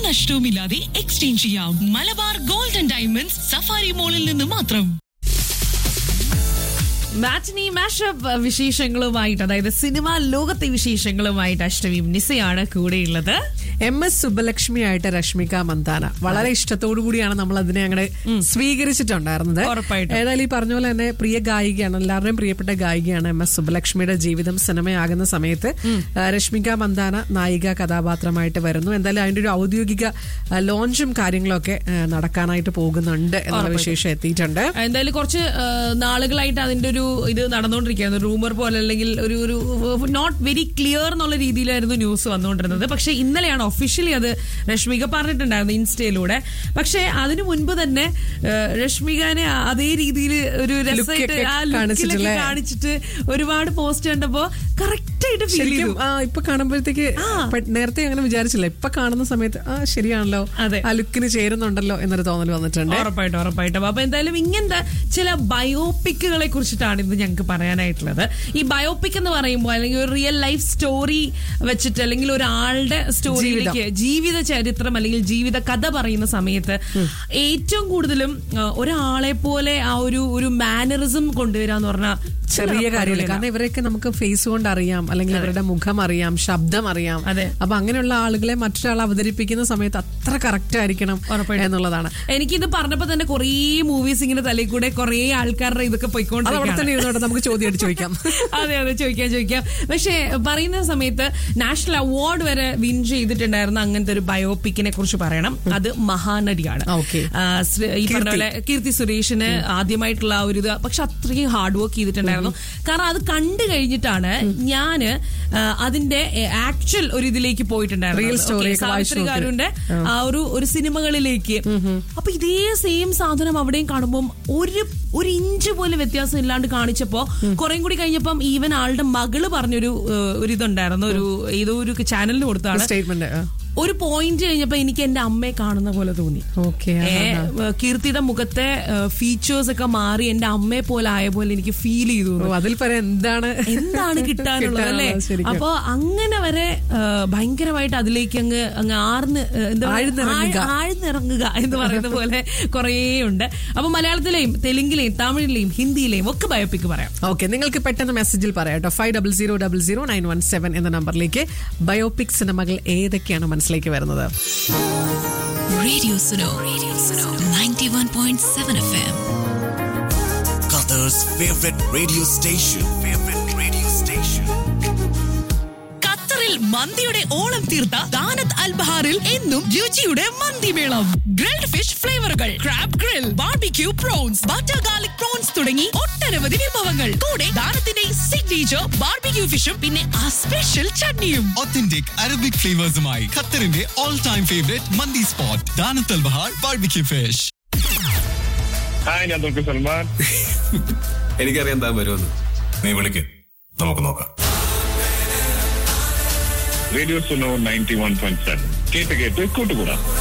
നഷ്ടവുമില്ലാതെ exchange ചെയ്യാം Malabar golden diamonds safari മോളിൽ നിന്ന് മാത്രം മാറ്റിനി മാഷപ്പ് വിശേഷങ്ങളുമായിട്ട് അതായത് സിനിമാ ലോകത്തെ വിശേഷങ്ങളുമായിട്ട് അഷ്ടമിയും നിസയാണ് കൂടെയുള്ളത് എം എസ് സുബ്ബലക്ഷ്മിയായിട്ട് രശ്മിക മന്ദാന വളരെ ഇഷ്ടത്തോടു കൂടിയാണ് നമ്മൾ അതിനെ അങ്ങനെ സ്വീകരിച്ചിട്ടുണ്ടായിരുന്നത് ഉറപ്പായിട്ടും. ഏതായാലും ഈ പറഞ്ഞ പോലെ തന്നെ പ്രിയ ഗായികയാണ് എല്ലാവരുടെയും പ്രിയപ്പെട്ട ഗായികയാണ് എം എസ് സുബ്ബലക്ഷ്മിയുടെ ജീവിതം സിനിമയാകുന്ന സമയത്ത് ആ, രശ്മിക മന്ദാന നായിക കഥാപാത്രമായിട്ട് വരുന്നു എന്തായാലും അതിന്റെ ഒരു ഔദ്യോഗിക ആ, ലോഞ്ചും കാര്യങ്ങളൊക്കെ ആ, നടക്കാനായിട്ട് പോകുന്നുണ്ട് എന്നുള്ള വിശേഷം എത്തിയിട്ടുണ്ട് എന്തായാലും കുറച്ച് ആ, നാളുകളായിട്ട് അതിന്റെ ഒരു ഇത് നടന്നുകൊണ്ടിരിക്കുകയായിരുന്നു റൂമർ പോലെ അല്ലെങ്കിൽ ഒരു ഒരു നോട്ട് വെരി ക്ലിയർ എന്നുള്ള രീതിയിലായിരുന്നു ന്യൂസ് വന്നുകൊണ്ടിരുന്നത് പക്ഷെ ഇന്നലെയാണ് ഒഫീഷ്യലി അത് രശ്മിക പറഞ്ഞിട്ടുണ്ടായിരുന്നു ഇൻസ്റ്റയിലൂടെ പക്ഷെ അതിനു മുൻപ് തന്നെ ആ, രശ്മികനെ ആ- അതേ രീതിയിൽ ഒരു രസമായിട്ട് ഒക്കെ ആ ലുക്കിലൊക്കെ കാണിച്ചിട്ടില്ലേ? കാണിച്ചിട്ട് ഒരുപാട് പോസ്റ്റ് കണ്ടപ്പോ കറക്റ്റ് ആയിട്ട് ഫീൽ ശരിക്കും ചെയ്തു ആ ഇപ്പൊ കാണുമ്പോഴത്തേക്ക് പെ- നേരത്തെ അങ്ങനെ വിചാരിച്ചില്ല ഇപ്പൊ കാണുന്ന സമയത്ത് ആ ശരിയാണല്ലോ അതെ. ആ ലുക്കിന് ചേരുന്നുണ്ടല്ലോ എന്നൊരു തോന്നൽ വന്നിട്ടുണ്ട് ഉറപ്പായിട്ടും ഉറപ്പായിട്ടും അപ്പൊ എന്തായാലും ഇങ്ങനത്തെ ചില ബയോപിക്കുകളെ കുറിച്ചിട്ടാണ് ഇന്ന് ഞങ്ങൾക്ക് പറയാനായിട്ടുള്ളത് ഈ ബയോപിക് എന്ന് പറയുമ്പോൾ അല്ലെങ്കിൽ ഒരു റിയൽ ലൈഫ് സ്റ്റോറി വെച്ചിട്ട് അല്ലെങ്കിൽ ഒരാളുടെ സ്റ്റോറിയിലേക്ക് ജീവിത ചരിത്രം അല്ലെങ്കിൽ ജീവിത കഥ പറയുന്ന സമയത്ത് ഏറ്റവും കൂടുതലും ആ, ഒരാളെ പോലെ ആ ഒരു ഒരു മാനറിസം കൊണ്ടുവരാന്ന് പറഞ്ഞാൽ ചെറിയ കാര്യമില്ല കാരണം ഇവരെയൊക്കെ നമുക്ക് ഫേസ് കൊണ്ട് അറിയാം അല്ലെങ്കിൽ ഇവരുടെ മുഖം അറിയാം ശബ്ദം അറിയാം അതെ. അപ്പൊ അങ്ങനെയുള്ള ആളുകളെ മറ്റൊരാൾ അവതരിപ്പിക്കുന്ന സമയത്ത് അത്ര കറക്റ്റ് ആയിരിക്കണം ഉറപ്പായിട്ടും. എന്നുള്ളതാണ് എനിക്കിത് പറഞ്ഞപ്പോ തന്നെ കുറേ മൂവീസ് ഇങ്ങനെ തലയിൽ കൂടെ കുറേ ആൾക്കാരുടെ ഇതൊക്കെ അത് അവിടെ പോയിക്കൊണ്ടിരിക്കുകയാണ് തന്നെ ഇരുന്നോട്ടെ നമുക്ക് ചോദ്യമായിട്ട് ചോദിക്കാം അതെ അതെ ചോദിക്കാം ചോദിക്കാം പക്ഷേ പറയുന്ന സമയത്ത് നാഷണൽ അവാർഡ് വരെ വിൻ ചെയ്തിട്ടുണ്ടായിരുന്ന അങ്ങനത്തെ ഒരു ബയോപിക്കിനെ കുറിച്ച് പറയണം അത് മഹാനടിയാണ് Okay. ആ, ശ്ര- ഈ പറഞ്ഞ പോലെ കീർത്തി സുരേഷിന് ആദ്യമായിട്ടുള്ള ആ ഒരു ഇത് പക്ഷെ അത്രയും ഹാർഡ് വർക്ക് ചെയ്തിട്ടുണ്ടായിരുന്നു കാരണം അത് കണ്ടു കഴിഞ്ഞിട്ടാണ് ഞാന് ആ, അതിന്റെ ആക്ച്വൽ ഒരു ഇതിലേക്ക് പോയിട്ടുണ്ടായിരുന്നു Real story Okay, ഒക്കെ വായിച്ചു സാവിത്രി കാരുന്റെ ആ ഒരു ഒരു സിനിമകളിലേക്ക് അപ്പൊ ഇതേ സെയിം സാധനം അവിടെയും കാണുമ്പോൾ ഒരു ഒരു ഇഞ്ച് പോലും വ്യത്യാസം ഇല്ലാണ്ട് കാണിച്ചപ്പോ കുറെ കൂടി കഴിഞ്ഞപ്പം ഈവൻ ആളുടെ മകള് പറഞ്ഞൊരു ഏഹ്, ഒരു ഇതുണ്ടായിരുന്നു ഒരു ഏതോ ഒരു ചാനലിന് കൊടുത്താണ് സ്റ്റേറ്റ്മെന്റ് ഒരു പോയിന്റ് കഴിഞ്ഞപ്പോ എനിക്ക് എന്റെ അമ്മയെ കാണുന്ന പോലെ തോന്നി ഓക്കെ ഏ, കീർത്തിയുടെ മുഖത്തെ ഫീച്ചേഴ്സ് ഒക്കെ മാറി എന്റെ അമ്മയെ പോലെ ആയ പോലെ എനിക്ക് ഫീൽ ചെയ്തു അതിൽ പറയാൻ എന്താണ് എന്താണ് കിട്ടാനുള്ളത് അല്ലേ കിട്ടാനുള്ളത് ശരിക്കും. അപ്പൊ അങ്ങനെ വരെ ആ, ഭയങ്കരമായിട്ട് അതിലേക്ക് അങ്ങ് അങ്ങ് ആർന്ന് ആ, എന്താ പറയാ, ആഴ്ന്നിറങ്ങുക. ആഴ്- ആഴ്ന്നിറങ്ങുക എന്ന് പറയുന്ന പോലെ കുറേ ഉണ്ട് അപ്പൊ മലയാളത്തിലെയും തെലുങ്കിലെയും തമിഴിലെയും ഹിന്ദിയിലെയും ഒക്കെ ബയോപിക്ക് പറയാം ഓക്കെ നിങ്ങൾക്ക് പെട്ടെന്ന് മെസ്സേജിൽ പറയാം കേട്ടോ five double zero double zero nine one seven എന്ന നമ്പറിലേക്ക് ബയോപിക് സിനിമകൾ ഏതൊക്കെയാണ് മനസ്സിലേക്ക് വരുന്നത് radio Suno radio Suno 91.7 FM Qatar's favorite radio station. Favorite radio station. ഖത്തറിൽ മന്തിയുടെ ഓളം തീർത്ത ദാനത്ത് അൽബഹാറിൽ എന്നും രുചിയുടെ മന്തിമേളം ഗ്രിൽഡ് ഫിഷ് ഫ്ലേവറുകൾ crab grill barbecue prawns butter garlic prawns തുടങ്ങി ഒട്ടനവധി വിഭവങ്ങൾ കൂടെ ദാനത്തിന്റെ സിഗ്നേച്ചർ ബാർബിക്യൂ ഫിഷും പിന്നെ ആ സ്പെഷ്യൽ ചട്നിയും Authentic Arabic flavors-മായി ഖത്തറിന്റെ all time favorite മന്തി സ്പോട്ട് ദാനത്തൽ ബഹാർ ബാർബിക്യൂ ഫിഷ് ഹായ് ഞാൻ തുർക്കി സൽമാൻ എനിക്കറിയാൻ താൻ വരുമെന്ന് നീ വിളിക്ക് നമുക്ക് നോക്കാം radio Suno ninety one point seven കേട്ട് കേട്ട് കൂട്ടുകൂടാം